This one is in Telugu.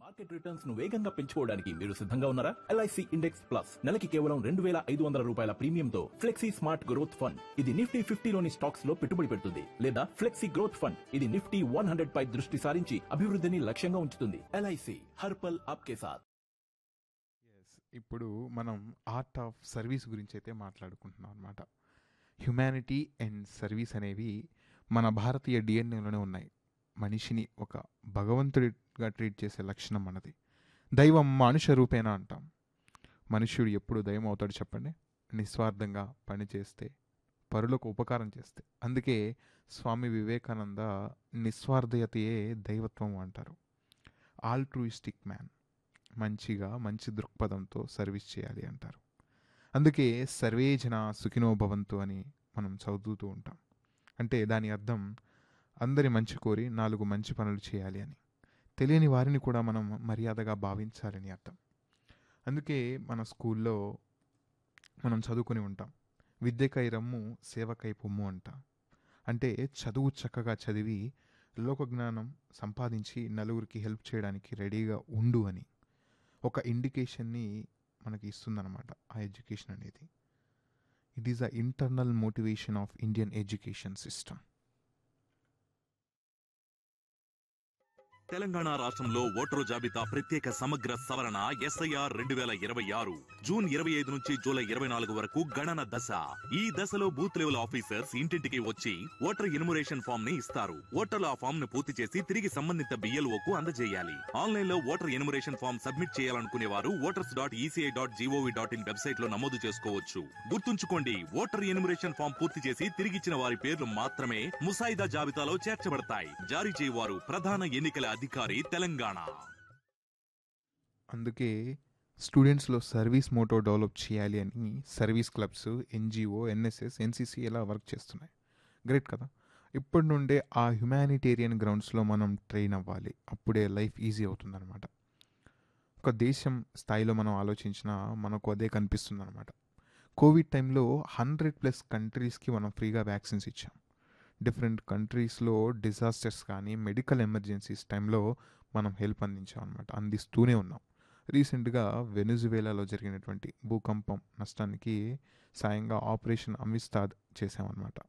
మార్కెట్ రిటర్న్స్ ను వేగంగా పెంచుకోవడానికి మీరు సిద్ధంగా ఉన్నారా ఎల్ఐసి ఇండెక్స్ ప్లస్ నెలకి కేవలం రెండు వేల ఐదు వందల రూపాయల ప్రీమియంతో ఫ్లెక్సీ స్మార్ట్ గ్రోత్ ఫండ్ ఇది నిఫ్టీ ఫిఫ్టీలోని స్టాక్స్ లో పెట్టుబడి పెడుతుంది లేదా ఫ్లెక్సీ గ్రోత్ ఫండ్ ఇది నిఫ్టీ వన్ హండ్రెడ్ పై దృష్టి సారించి అభివృద్ధిని లక్ష్యంగా ఉంచుతుంది ఎల్ఐసి హర్పల్ ఆప్కే సాత్ ఎస్ ఇప్పుడు మనం ఆర్ట్ ఆఫ్ సర్వీస్ గురించి అయితే మాట్లాడుకుంటున్నాం అనమాట హ్యుమానిటీ అండ్ సర్వీస్ అనేవి మన భారతీయ డిఎన్ఏలోనే ఉన్నాయి మనిషిని ఒక భగవంతుడిగా ట్రీట్ చేసే లక్షణం మనది దైవం మానుష రూపేణ అంటాం మనుష్యుడు ఎప్పుడు దైవం అవుతాడు చెప్పండి నిస్వార్థంగా పనిచేస్తే పరులకు ఉపకారం చేస్తే అందుకే స్వామి వివేకానంద నిస్వార్థయతయే దైవత్వం అంటారు ఆల్ట్రూయిస్టిక్ మ్యాన్ మంచిగా మంచి దృక్పథంతో సర్వీస్ చేయాలి అంటారు అందుకే సర్వే జన సుఖినో భవంతు అని మనం చదువుతూ ఉంటాం అంటే దాని అర్థం అందరి మంచి కోరి నాలుగు మంచి పనులు చేయాలి అని తెలియని వారిని కూడా మనం మర్యాదగా భావించాలని అర్థం అందుకే మన స్కూల్లో మనం చదువుకొని ఉంటాం విద్యకై రమ్ము సేవకై పొమ్ము అంటాం అంటే చదువు చక్కగా చదివి లోకజ్ఞానం సంపాదించి నలుగురికి హెల్ప్ చేయడానికి రెడీగా ఉండు అని ఒక ఇండికేషన్ని మనకి ఇస్తుందన్నమాట ఆ ఎడ్యుకేషన్ అనేది it is the internal motivation of Indian education system Telangana రాష్ట్రంలో ఓటరు జాబితా ప్రత్యేక సమగ్ర సవరణ ఎస్ఐఆర్ రెండు వేల ఇరవై ఆరు జూన్ ఇరవై ఐదు నుంచి జూలై ఇరవై నాలుగు వరకు గణన దశ ఈ దశలో బూత్ లెవెల్ ఆఫీసర్స్ ఇంటింటికి వచ్చి ఓటర్ ఇన్మురేషన్ ఫామ్ ని ఇస్తారు ఓటర్లు ఆ ఫామ్ ను పూర్తి చేసి తిరిగి సంబంధిత బిఎల్ఓ కు అందజేయాలి ఆన్లైన్ లో ఓటర్ ఇన్మురేషన్ ఫామ్ సబ్మిట్ చేయాలనుకునే వారు voters dot ECI dot GOV dot in website లో నమోదు చేసుకోవచ్చు గుర్తుంచుకోండి ఓటర్ ఇన్మురేషన్ ఫామ్ పూర్తి చేసి తిరిగిచ్చిన వారి పేర్లు మాత్రమే ముసాయిదా జాబితాలో చేర్చబడతాయి జారీ చేయవారు ప్రధాన ఎన్నికల అధికారి తెలంగాణ అందుకే స్టూడెంట్స్లో సర్వీస్ మోటో డెవలప్ చేయాలి అని service clubs NGO NSS NCC ఇలా వర్క్ చేస్తున్నాయి గ్రేట్ కదా ఇప్పటి నుండే ఆ హ్యుమానిటేరియన్ గ్రౌండ్స్లో మనం ట్రైన్ అవ్వాలి అప్పుడే లైఫ్ ఈజీ అవుతుందన్నమాట ఒక దేశం స్థాయిలో మనం ఆలోచించినా మనకు అదే కనిపిస్తుంది అనమాట కోవిడ్ టైంలో హండ్రెడ్ ప్లస్ కంట్రీస్కి మనం ఫ్రీగా వ్యాక్సిన్స్ ఇచ్చాం డిఫరెంట్ కంట్రీస్లో డిజాస్టర్స్ కానీ మెడికల్ ఎమర్జెన్సీస్ టైంలో మనం హెల్ప్ అందించాం అనమాట అందిస్తూనే ఉన్నాం రీసెంట్గా వెనుజువేలాలో జరిగినటువంటి భూకంపం నష్టానికి సాయంగా ఆపరేషన్ అమిస్తాద్ చేసామన్నమాట